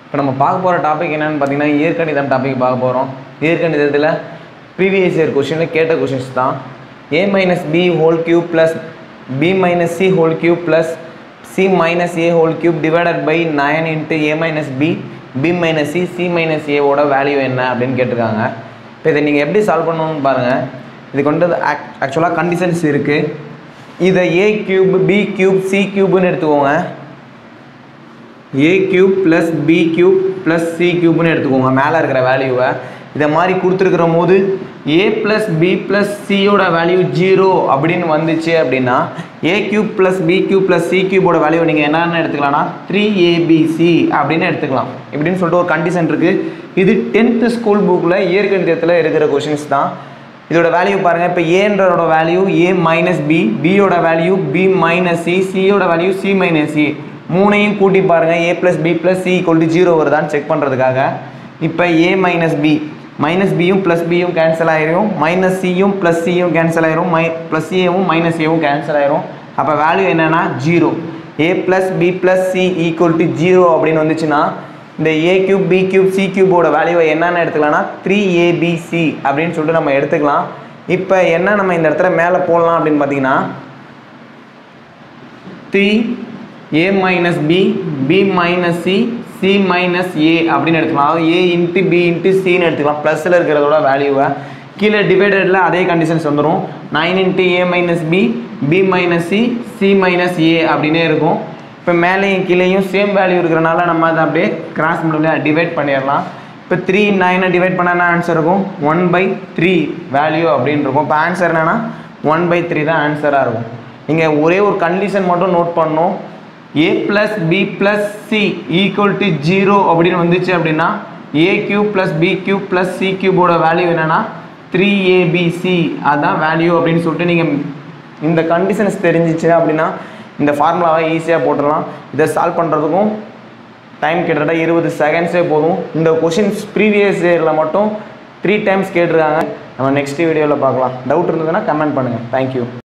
இப்போ நம்ம பார்க்க போகிற டாபிக் என்னன்னு பார்த்தீங்கன்னா இயற்கணிதம் டாபிக் பார்க்க போகிறோம் இயற்கணிதத்தில் ப்ரீவியஸ் இயர் கொஷினில் கேட்ட கொஷின்ஸ் தான் A minus B whole cube plus B minus C whole cube plus C minus A whole cube divided by nine into A minus B B minus C C minus ஏவோட value என்ன அப்படின்னு கேட்டிருக்காங்க இப்போ இதை நீங்கள் எப்படி solve பண்ணணும்னு பாருங்கள் இதுக்கு வந்து ஆக்சுவலாக கண்டிஷன்ஸ் இருக்குது இதை A cube B cube C கியூப்னு எடுத்துக்கோங்க A cube plus B cube plus C கியூப்னு எடுத்துக்கோங்க மேலே இருக்கிற வேல்யூவை இதை மாதிரி கொடுத்துருக்கிற போது ஏ ப்ளஸ் பி ப்ளஸ் சியோட வேல்யூ ஜீரோ அப்படின்னு வந்துச்சு அப்படின்னா A cube plus B cube plus C கியூபோட வேல்யூ நீங்கள் என்னென்னு எடுத்துக்கலாம்னா த்ரீ ஏபிசி அப்படின்னு எடுத்துக்கலாம் இப்படின்னு சொல்லிட்டு ஒரு கண்டிஷன் இருக்குது இது டென்த்து ஸ்கூல் புக்கில் இயற்கணிதத்தில் இருக்கிற கொஷின்ஸ் தான் இதோட வேல்யூ பாருங்கள் இப்போ ஏன்றோட வேல்யூ ஏ மைனஸ் பி பியோட வேல்யூ பி மைனஸ் சி சியோட வேல்யூ சி மைனஸ் சி மூணையும் கூட்டி பாருங்கள் A plus B plus C equal to zero வருதான்னு செக் பண்ணுறதுக்காக இப்போ ஏ மைனஸ் பி மைனஸ் பியும் ப்ளஸ் பியும் கேன்சல் ஆயிரும் மைனஸ் சியும் ப்ளஸ் சியும் கேன்சல் ஆயிரும் மை ப்ளஸ் ஏவும் மைனஸ் ஏவும் கேன்சல் ஆயிரும் அப்போ வேல்யூ என்னென்னா zero A plus B plus C equal to zero அப்படின்னு வந்துச்சுன்னா இந்த A cube B cube C கியூபோட வேல்யூவை என்னென்னு எடுத்துக்கலாம்னா த்ரீ ஏபிசி அப்படின்னு சொல்லிட்டு நம்ம எடுத்துக்கலாம் இப்போ என்ன நம்ம இந்த இடத்துல மேலே போடலாம் அப்படின்னு பார்த்தீங்கன்னா three A minus B B minus C C minus A அப்படின்னு எடுத்துக்கலாம் அதாவது ஏ இன்ட்டு பி இன்ட்டு சின்னு எடுத்துக்கலாம் ப்ளஸில் இருக்கிறதோட வேல்யூவை கீழே டிவைடடில் அதே கண்டிஷன்ஸ் வந்துடும் nine into A minus B B minus C C minus A அப்படின்னே இருக்கும் இப்போ மேலேயும் கீழேயும் சேம் வேல்யூ இருக்கிறனால நம்ம அதை அப்படியே கிராஸ் முடியல டிவைட் பண்ணிடலாம் இப்போ த்ரீ நைனை டிவைட் பண்ண என்ன ஆன்சர் இருக்கும் ஒன் பை த்ரீ வேல்யூ அப்படின்னு இருக்கும் இப்போ ஆன்சர் என்னென்னா ஒன் பை த்ரீ தான் ஆன்சராக இருக்கும் நீங்கள் ஒரே ஒரு கண்டிஷன் மட்டும் நோட் பண்ணணும் A plus B plus C equal to zero அப்படின்னு வந்துச்சு அப்படின்னா A cube plus B cube plus C கியூபோட வேல்யூ என்னென்னா த்ரீ ஏபிசி அதுதான் வேல்யூ அப்படின்னு சொல்லிட்டு நீங்கள் இந்த கண்டிஷன்ஸ் தெரிஞ்சிச்சு அப்படின்னா இந்த ஃபார்முலாவை ஈஸியாக போட்டுடலாம் இதை சால்வ் பண்ணுறதுக்கும் டைம் கிட்டத்தட்ட இருபது செகண்ட்ஸே போதும் இந்த கொஷின்ஸ் ப்ரீவியஸ் இயரில் மட்டும் த்ரீ டைம்ஸ் கேட்டிருக்காங்க நம்ம நெக்ஸ்ட் வீடியோவில் பார்க்கலாம் டவுட் இருந்ததுன்னா கமெண்ட் பண்ணுங்கள் தேங்க்யூ